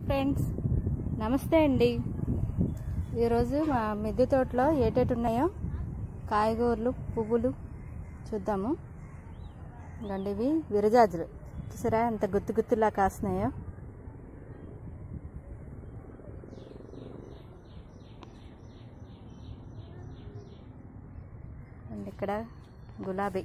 friends నమస్తే అండి ఈరోజు మా మిద్దె తోటలో ఏటేటి ఉన్నాయో కాయగూరలు పువ్వులు చూద్దాము ఇలాంటి ఇవి విరజాజులు చూసారా ఎంత గుత్తు గుత్తులా కాస్తున్నాయో అండ్ ఇక్కడ గులాబీ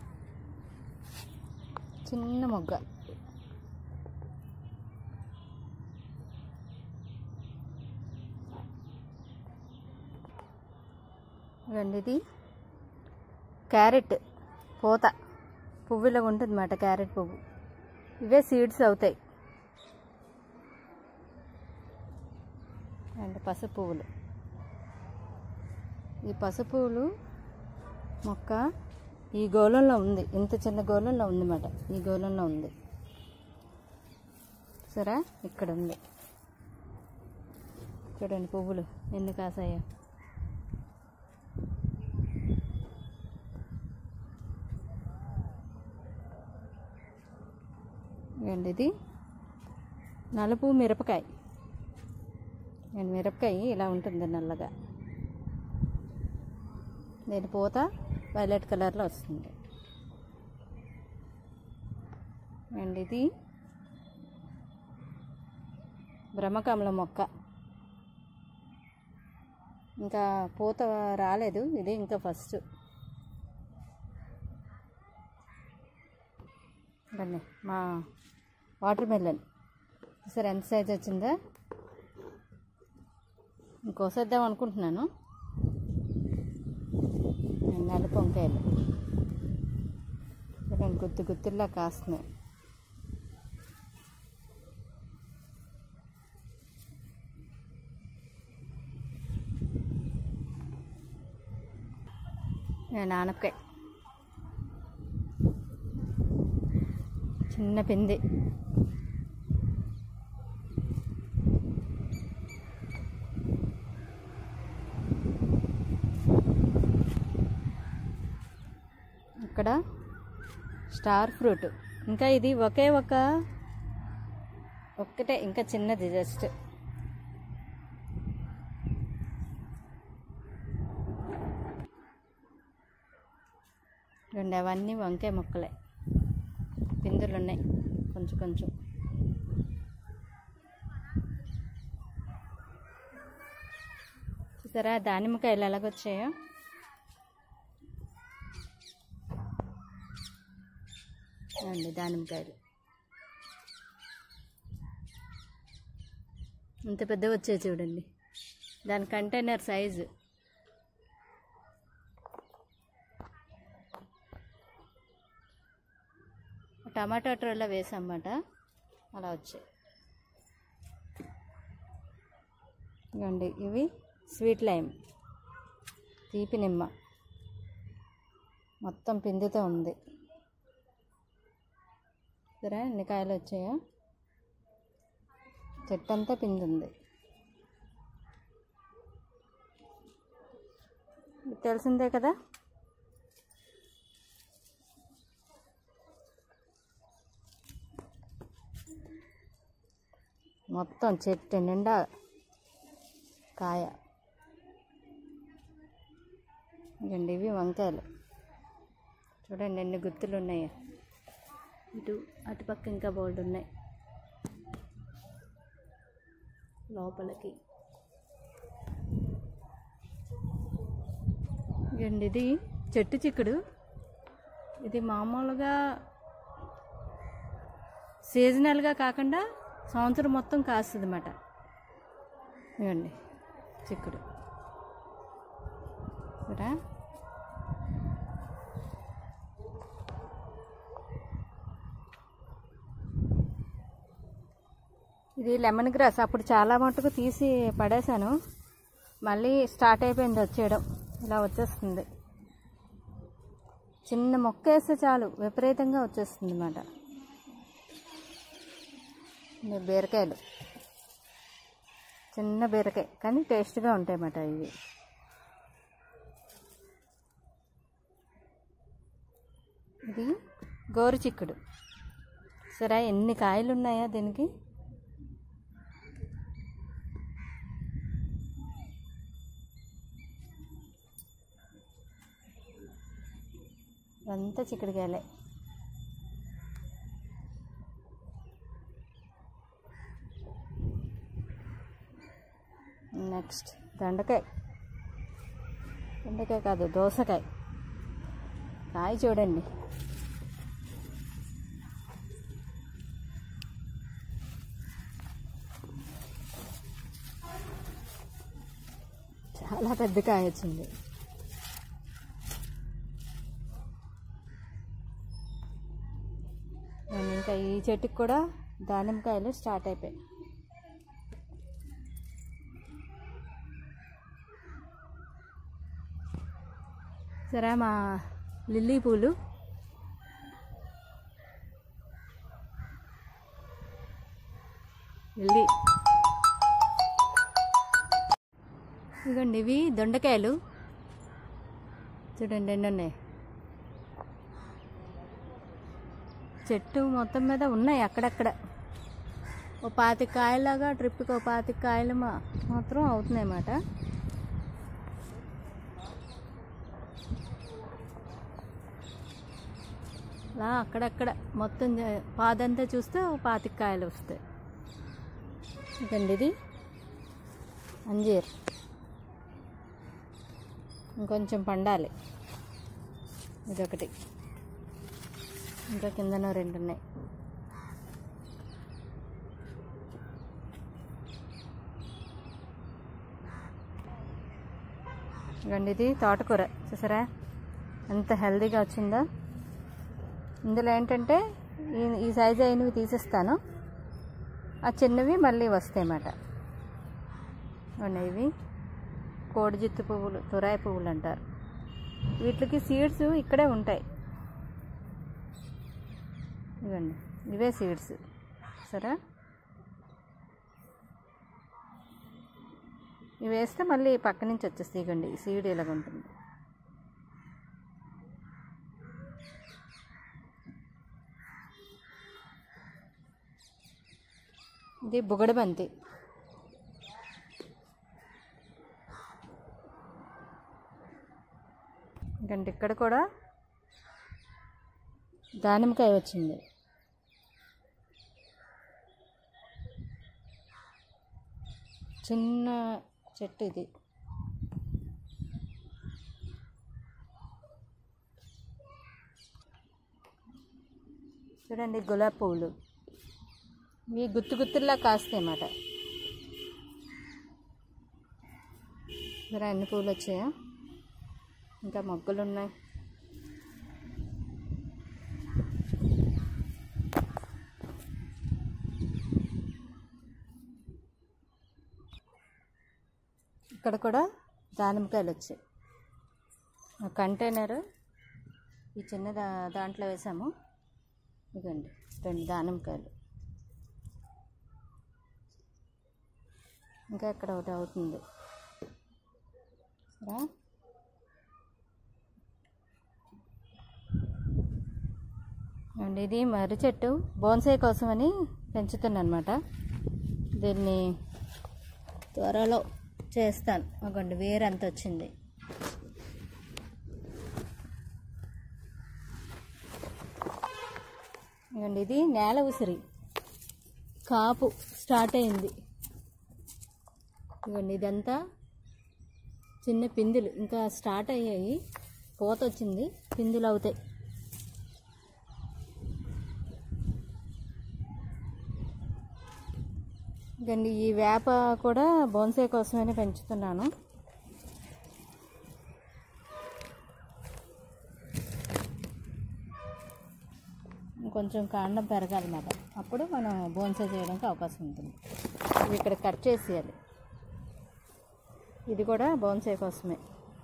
చిన్న మొగ్గ ఇవ్వండి ఇది క్యారెట్ పూత పువ్వులో ఉంటుంది అన్నమాట క్యారెట్ పువ్వు ఇవే సీడ్స్ అవుతాయి అండ్ పసుపు పువ్వులు ఈ పసుపు పువ్వులు మొక్క ఈ గోళంలో ఉంది ఇంత చిన్న గోళంలో ఉంది అన్నమాట ఈ గోళంలో ఉంది సరే ఇక్కడ ఉంది చూడండి పువ్వులు ఎన్ని కాసాయో ఇవ్వండి ఇది నలుపు మిరపకాయ నేను మిరపకాయ ఇలా ఉంటుంది నల్లగా నేను పూత వైలెట్ కలర్లో వస్తుంది అండ్ ఇది బ్రహ్మకమల మొక్క ఇంకా పూత రాలేదు ఇది ఇంకా ఫస్ట్ రండి మా వాటర్ మెలన్ సరే ఎంత సైజ్ వచ్చిందా ఇంకోసేద్దాం అనుకుంటున్నాను నలుపు వంకాయలు చూడండి గుత్తి గుత్తిల్లా కాస్తున్నాయి ఆనపకాయ చిన్న పిండి ఇక్కడ స్టార్ ఫ్రూట్ ఇంకా ఇది ఒకే ఒక ఒక్కటే ఇంకా చిన్నది జస్ట్ రెండు అవన్నీ వంకాయ మొక్కలే పిందులు ఉన్నాయి కొంచెం కొంచెం చూసారా దానిమ్మకాయలు ఎలాగొచ్చాయో అండి దానిమ్మకాయలు ఇంత పెద్దగా వచ్చాయి చూడండి దాని కంటైనర్ సైజు టమాటా ట్రోలో వేసామన్నమాట అలా వచ్చాయి ఇవ్వండి ఇవి స్వీట్ లైమ్ తీపి నిమ్మ మొత్తం పిండితో ఉంది సరే ఎన్ని కాయలు వచ్చాయో చెట్టు అంతా పిండి ఉంది ఇది తెలిసిందే కదా మొత్తం చెట్టు నిండా కాయ ఇవ్వండి ఇవి వంకాయలు చూడండి ఎన్ని గుత్తులు ఉన్నాయో ఇటు అటుపక్క ఇంకా బోల్డ్ ఉన్నాయి లోపలికి ఇవ్వండి ఇది చెట్టు చిక్కుడు ఇది మామూలుగా సీజనల్గా కాకుండా సంవత్సరం మొత్తం కాస్తుంది అన్నమాట ఇవ్వండి చిక్కుడు చూరా ఇది లెమన్ గ్రాస్ అప్పుడు చాలా మటుకు తీసి పడేశాను మళ్ళీ స్టార్ట్ అయిపోయింది వచ్చేయడం ఇలా వచ్చేస్తుంది చిన్న మొక్క వేస్తే చాలు విపరీతంగా వచ్చేస్తుంది అన్నమాట బీరకాయలు చిన్న బీరకాయ కానీ టేస్ట్గా ఉంటాయి అన్నమాట ఇవి ఇది గోరు చిక్కుడు సరే ఎన్ని కాయలు ఉన్నాయా దీనికి ఇవంతా చిక్కుడుకాయలే నెక్స్ట్ దొండకాయ దొండకాయ కాదు దోసకాయ కాయ చూడండి చాలా పెద్ద కాయ వచ్చింది అండ్ ఇంకా ఈ చెట్టుకి కూడా దానిమ్మకాయలు స్టార్ట్ అయిపోయాయి సరే మా లిల్లీ పూలు లిల్లీ ఇదిగోండి ఇవి దొండకాయలు చూడండి ఎన్ని ఉన్నాయి చెట్టు మొత్తం మీద ఉన్నాయి అక్కడక్కడ ఓ పాతి కాయలాగా ట్రిప్కి ఓ పాతి కాయలు మా మాత్రం అవుతున్నాయి అన్నమాట అలా అక్కడక్కడ మొత్తం జ- పాదంతా చూస్తే ఓ పాతిక కాయలు వస్తాయి ఇదండి ఇది అంజీర్ ఇంకొంచెం పండాలి ఇదొకటి ఇంకా కిందన రెండు ఉన్నాయి ఇవ్వండి ఇది తోటకూర చూసారా ఎంత హెల్తీగా వచ్చిందో ఇందులో ఏంటంటే ఈ ఈ సైజు అయినవి తీసేస్తాను ఆ చిన్నవి మళ్ళీ వస్తాయి అన్నమాట ఉన్నాయి ఇవి కోడి జిత్తు పువ్వులు తురాయి పువ్వులు అంటారు వీటికి సీడ్స్ ఇక్కడే ఉంటాయి ఇవ్వండి ఇవే సీడ్స్ సరే ఇవి వేస్తే మళ్ళీ పక్క నుంచి వచ్చేస్తాయి ఇవ్వండి ఈ సీడ్ ఇలాగ ఉంటుంది ఇది బుగడి బంతి ఇంకంటే ఇక్కడ కూడా దానిమ్మకాయ వచ్చింది చిన్న చెట్టు ఇది చూడండి గులాబీ పువ్వులు ఇవి గుత్తు గుత్తుల్లా కాస్తాయి అన్నమాట మరి అన్ని పూలు వచ్చాయా ఇంకా మొగ్గలు ఉన్నాయి ఇక్కడ కూడా దానిమ్మకాయలు వచ్చాయి ఆ కంటైనర్ ఈ చిన్న దా దాంట్లో వేసాము ఇదండి రెండు దానిమ్మకాయలు ఇంకా ఇక్కడ ఒకటి అవుతుంది సరే అండి ఇది మర్రి చెట్టు బోన్సాయి కోసమని పెంచుతున్నాను అనమాట దీన్ని త్వరలో చేస్తాను అగండి వేరు అంత వచ్చింది ఇవ్వండి ఇది నేల ఉసిరి కాపు స్టార్ట్ అయింది ఇవ్వండి ఇదంతా చిన్న పిందులు ఇంకా స్టార్ట్ అయ్యాయి పూత వచ్చింది పిందులు అవుతాయి ఇంకండి ఈ వేప కూడా బోన్సే కోసమని పెంచుతున్నాను కొంచెం కాండం పెరగాలన్నమాట అప్పుడు మనం బోన్సే చేయడానికి అవకాశం ఉంటుంది ఇవి ఇక్కడ కట్ చేసేయాలి ఇది కూడా బోన్సే కోసమే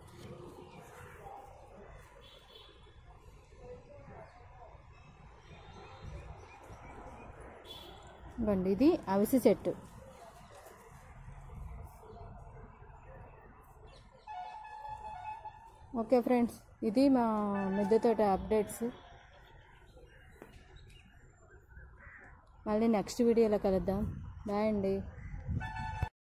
ఇవ్వండి ఇది అవిసె చెట్టు ఓకే ఫ్రెండ్స్ ఇది మా మిద్దె తోట అప్డేట్స్ మళ్ళీ నెక్స్ట్ వీడియోలో కలుద్దాం బాయ్ అండి